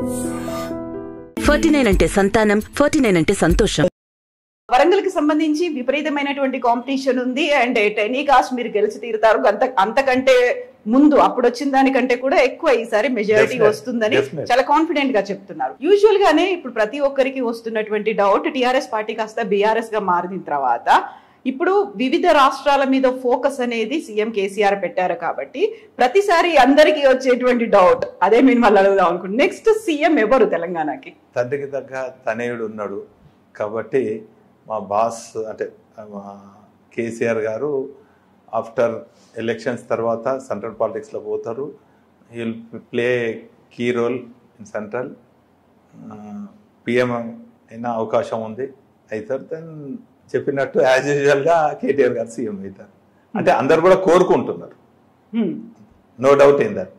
Forty nine అంటే సంతానం forty nine అంటే సంతోషం వరంగల్ కి సంబంధించి విపరీతమైనటువంటి కాంపిటీషన్ ఉంది అండ్ టెనీ కాస్ట్ మీరు గెలిచి తీరుతారు అంత అంతకంటే ముందు అప్పుడు వచ్చిన దానికంటే కూడా ఎక్కువ ఈసారి మెజారిటీ Definitely. వస్తుందని Definitely. చాలా కాన్ఫిడెంట్ గా చెప్తున్నారు యూజువల్ గానే ఇప్పుడు ప్రతి ఒక్కరికి వస్తున్నటువంటి డౌట్ టిఆర్ఎస్ పార్టీ కాస్త బీఆర్ఎస్ గా మారిన తర్వాత ఇప్పుడు వివిధ రాష్ట్రాల మీద ఫోకస్ అనేది సీఎం కేసీఆర్ పెట్టారు కాబట్టి ప్రతిసారి అందరికీ వచ్చేటువంటి డౌట్ అదే మేము మళ్ళీ అడుగుదాం అనుకుంటున్నాం నెక్స్ట్ సీఎం ఎవరు తెలంగాణకి తండ్రికి తగ్గ తనయుడు ఉన్నాడు కాబట్టి మా బాస్ అంటే మా కేసీఆర్ గారు ఆఫ్టర్ ఎలక్షన్స్ తర్వాత సెంట్రల్ పాలిటిక్స్లో పోతారు will play key role in central PM అయినా అవకాశం ఉంది అవుతారు దెన్ చెప్పినట్టు యాజ్ యూజువల్గా కేటీఆర్ గారు సీఎం అవుతారు అంటే అందరు కూడా కోరుకుంటున్నారు no doubt in that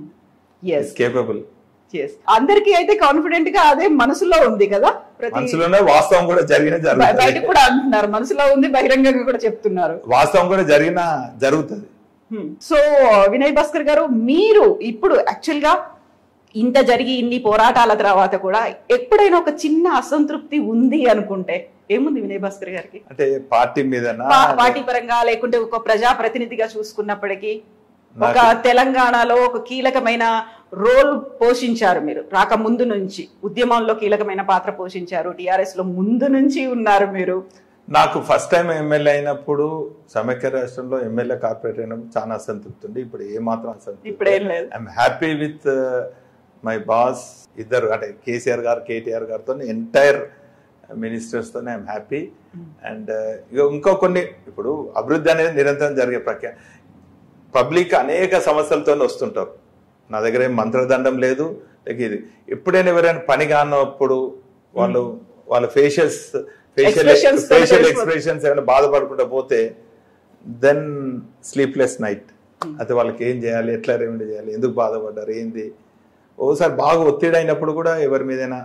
is capable Yes. అందరికీ అయితే కాన్ఫిడెంట్ గా అదే మనసులో ఉంది కదా ప్రతి మనసులోనే వాస్తవం కూడా జరిగిన బయ- బయటకు జరుగుతుంది కూడా అంటున్నారు మనసులో ఉంది బహిరంగంగా కూడా చెప్తున్నారు వాస్తవం కూడా జరిగిన జరుగుతుంది సో వినయ్ భాస్కర్ గారు మీరు ఇప్పుడు యాక్చువల్ గా ఇంత జరిగి ఇన్ని పోరాటాల తర్వాత కూడా ఎప్పుడైనా ఒక చిన్న అసంతృప్తి ఉంది అనుకుంటే ఏముంది వినయ్ భాస్కర్ గారికి అంటే పార్టీ మీదనా పా- పార్టీ పరంగా లేకుంటే ఒక ప్రజా ప్రతినిధిగా చూసుకున్నప్పటికీ ఒక నాకు- తెలంగాణలో ఒక కీలకమైన రోల్ పోషించారు మీరు రాక ముందు నుంచి ఉద్యమంలో కీలకమైన పాత్ర పోషించారు టిఆర్ఎస్ లో ముందు నుంచి ఉన్నారు మీరు నాకు ఫస్ట్ టైం ఎమ్మెల్యే అయినప్పుడు సమైక్య రాష్ట్రంలో ఎమ్మెల్యే కార్పొరేట్ అయినప్పుడు చాలా అసంతృప్తి ఉంది ఇప్పుడు ఏ మాత్రం అసంతృప్తి ఇప్పుడేం లేదు I'm happy with my boss ఇద్దరు అంటే కేసీఆర్ గారు కేటీఆర్ గారితో ఎంటైర్ మినిస్టర్స్తో ఐఎమ్ హ్యాపీ అండ్ ఇంకో కొన్ని ఇప్పుడు అభివృద్ధి అనేది నిరంతరం జరిగే ప్రక్రియ పబ్లిక్ అనేక సమస్యలతో వస్తుంటారు నా దగ్గర ఏం మంత్రదండం లేదు లేక ఇది ఎప్పుడైనా ఎవరైనా పని కానప్పుడు వాళ్ళు వాళ్ళ ఫేషియల్స్ ఫేషియల్ Expressions తో ఫేషియల్ తెలిసిపోతుంది. ఎక్స్ప్రెషన్స్ ఏమైనా బాధపడకుండా పోతే దెన్ స్లీప్లెస్ నైట్ అయితే వాళ్ళకి ఏం చేయాలి ఎట్లా రెమెడీ చేయాలి ఎందుకు బాధపడ్డారు ఏంది ఓసారి బాగా ఒత్తిడి అయినప్పుడు కూడా ఎవరి మీదైనా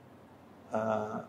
ఆ,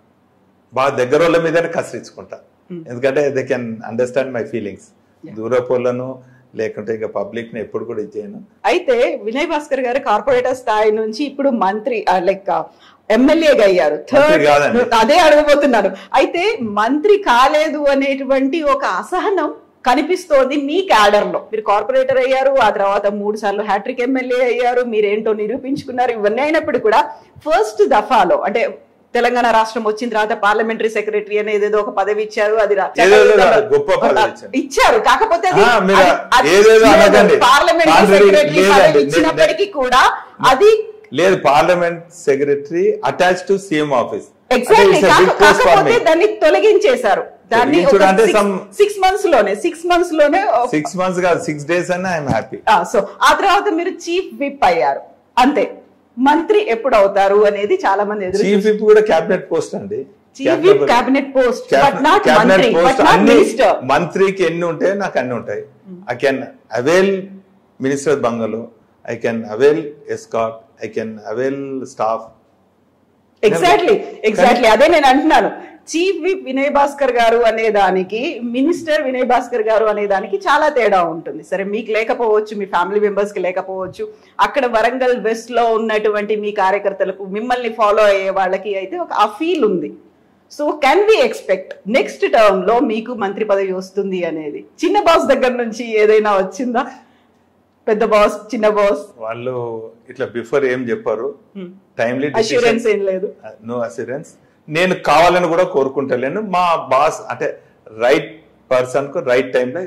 బాగా దగ్గర వాళ్ళ మీదనే కసిరించుకుంటా ఎందుకంటే they can understand my feelings దూరపోళ్ళను లేకుంటే ఇంకా పబ్లిక్ ని ఎప్పుడు కూడా ఇచ్చేయను అయితే వినయ్ భాస్కర్ గారు కార్పొరేటర్ స్థాయి నుంచి ఇప్పుడు మంత్రి లైక్ ఎమ్మెల్యేగా అయ్యారు మంత్రి కాదండి. థర్డ్ అదే అడగబోతున్నాను అయితే మంత్రి కాలేదు అనేటువంటి ఒక అసహనం కనిపిస్తోంది మీ క్యాడర్ లో మీరు కార్పొరేటర్ అయ్యారు ఆ తర్వాత మూడు సార్లు హ్యాట్రిక్ ఎమ్మెల్యే అయ్యారు మీరేంటో నిరూపించుకున్నారు ఇవన్నీ అయినప్పుడు కూడా ఫస్ట్ దఫాలో అంటే తెలంగాణ రాష్ట్రం వచ్చిన తర్వాత పార్లమెంటరీ సెక్రటరీ అనేది ఏదో ఒక పదవి ఇచ్చారు అది రా- ఏదేదో కాదు, గొప్ప పదవి ఇచ్చారు. ఇచ్చారు కాకపోతే అది- ఆ, మీరు అది- అది ఏదేదో లేదు. అనకండి. పార్లమెంటరీ కాంట్రరీ సెక్రటరీ లేదండి. పదవి నేను- ఇచ్చినప్పటికీ కూడా అది లేదు parliament secretary attach to CM office exactly కాకపోతే దాన్ని తొలగించేశారు దాన్ని తొలగించడం అంటే some- సిక్స్ మంత్స్ లోనే సిక్స్ మంత్స్ లోనే సిక్స్ మంత్స్ కాదు సిక్స్ డేస్ అన్నా ఐఎమ్ హ్యాపీ సో ఆ తర్వాత మీరు చీఫ్ విప్ అయ్యారు అంతే మంత్రి ఎప్పుడు అవుతారు అనేది చాలా మంది ఎదురు చీఫ్ విప్ కూడా క్యాబినెట్ పోస్ట్ అండి chief whip cabinet post but not cabinet మంత్రి పోస్ట్ బట్ నాట్ అన్ని మినిస్టర్ మంత్రికి ఎన్ని ఉంటాయి నాకు అన్ని ఉంటాయి I can avail minister bungalow I can avail escort I can avail staff exactly exactly అదే నేను అంటున్నాను చీఫ్ విప్ వినయ్ భాస్కర్ గారు అనే దానికి మినిస్టర్ వినయ్ భాస్కర్ గారు అనే దానికి చాలా తేడా ఉంటుంది సరే మీకు లేకపోవచ్చు మీ ఫ్యామిలీ మెంబర్స్ కి లేకపోవచ్చు అక్కడ వరంగల్ వెస్ట్ లో ఉన్నటువంటి మీ కార్యకర్తలకు మిమ్మల్ని ఫాలో అయ్యే వాళ్ళకి అయితే ఒక ఆ ఫీల్ ఉంది so can we expect next term లో మీకు మంత్రి పదవి వస్తుంది అనేది చిన్న బాస్ దగ్గర నుంచి ఏదైనా వచ్చిందా పెద్ద బాస్ చిన్న బాస్ వాళ్ళు ఇట్లా బిఫోర్ ఏం చెప్పారు టైమ్లీ అష్యూరెన్స్ ఏం లేదు నో అసూరెన్స్ నేను కావాలని కూడా కోరుకుంటలేను మా బాస్ అంటే రైట్ పర్సన్ కు రైట్ టైంలో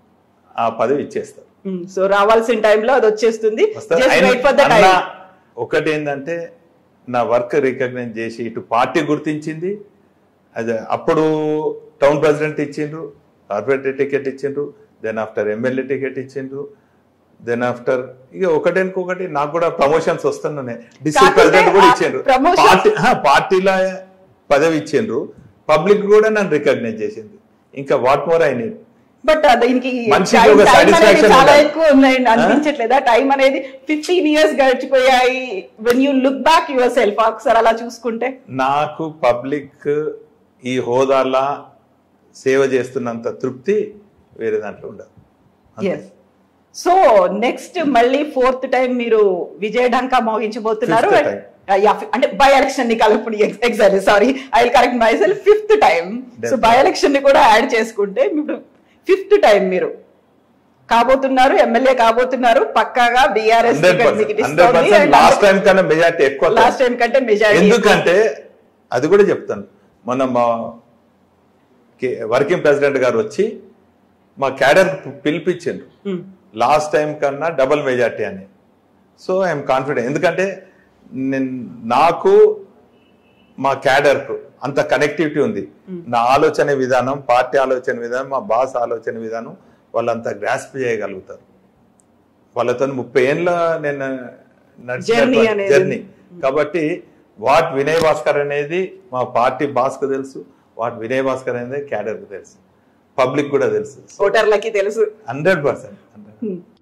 ఆ పదవి ఇచ్చేస్తారు సో రావాల్సిన టైంలో అది వచ్చేస్తుంది వస్తారు. జస్ట్ ఆయన- వెయిట్ ఫర్ ద అన్న టైం ఒకటి ఏంటంటే నా వర్క్ రికగ్నైజ్ చేసి ఇటు పార్టీ గుర్తించింది అదే అప్పుడు టౌన్ ప్రెసిడెంట్ ఇచ్చిండ్రు కార్పొరేటర్ టికెట్ ఇచ్చిండ్రు దెన్ ఆఫ్టర్ ఎమ్మెల్యే టికెట్ ఇచ్చిండ్రు దెన్ ఆఫ్టర్ ఇక ఒకటి నాకు కూడా ప్రమోషన్స్ వస్తున్నాయి డిస్ట్రిక్ట్ కాకుంటే ప్రెసిడెంట్ కూడా ఆ ఇచ్చిండ్రు promotions- పార్టీ ఆ, పార్టీలో పదవి ఇచ్చిండ్రు పబ్లిక్ కూడా నన్ను రికగ్నైజ్ చేసింది ఇంకా what more I need but దీనికి మనిషికి time- ఒక time అనేది satisfaction చాలా ఉండాలి. ఎక్కువ ఉందండి అనిపించట్లేదా టైం అనేది ఫిఫ్టీన్ ఇయర్స్ గడిచిపోయాయి when you look back yourself ఒకసారి అలా చూసుకుంటే నాకు పబ్లిక్ ఈ హోదాలా సేవ చేస్తున్నంత తృప్తి వేరే దాంట్లో ఉండదు అంతే. ఎస్ సో నెక్స్ట్ మళ్ళీ ఫోర్త్ టైం మీరు విజయ ఢంకా మోగించబోతున్నారు Fifth time. అంటే బై ఎలక్షన్ ని కలుపుని exactly sorry I will correct myself fifth time so by election ని కూడా యాడ్ చేసుకుంటే ఇప్పుడు ఫిఫ్త్ టైం మీరు కాబోతున్నారు ఎమ్మెల్యే కాబోతున్నారు పక్కాగా BRS hundred hundred percent last time కన్నా మెజార్టీ ఎక్కువ లాస్ట్ టైం కంటే మెజారిటీ ఎందుకంటే అది కూడా చెప్తాను మొన్న మా వర్కింగ్ ప్రెసిడెంట్ గారు వచ్చి మా క్యాడర్ పిలిపించిండ్రు లాస్ట్ టైం కన్నా డబుల్ మెజార్టీ అని సో ఐఎమ్ కాన్ఫిడెంట్ ఎందుకంటే నేను నాకు మా క్యాడర్కు అంత కనెక్టివిటీ ఉంది నా ఆలోచన విధానం పార్టీ ఆలోచన విధానం మా బాస్ ఆలోచన విధానం వాళ్ళంతా గ్రాస్ప్ చేయగలుగుతారు వాళ్ళతో ముప్పై ఏళ్ళ నేను Journey అనేది. జర్నీ కాబట్టి వాట్ వినయ్ భాస్కర్ అనేది మా పార్టీ బాస్కు తెలుసు వాట్ వినయ్ భాస్కర్ అనేది క్యాడర్కు తెలుసు పబ్లిక్ కూడా తెలుసు ఓటర్లకి తెలుసు హండ్రెడ్ పర్సెంట్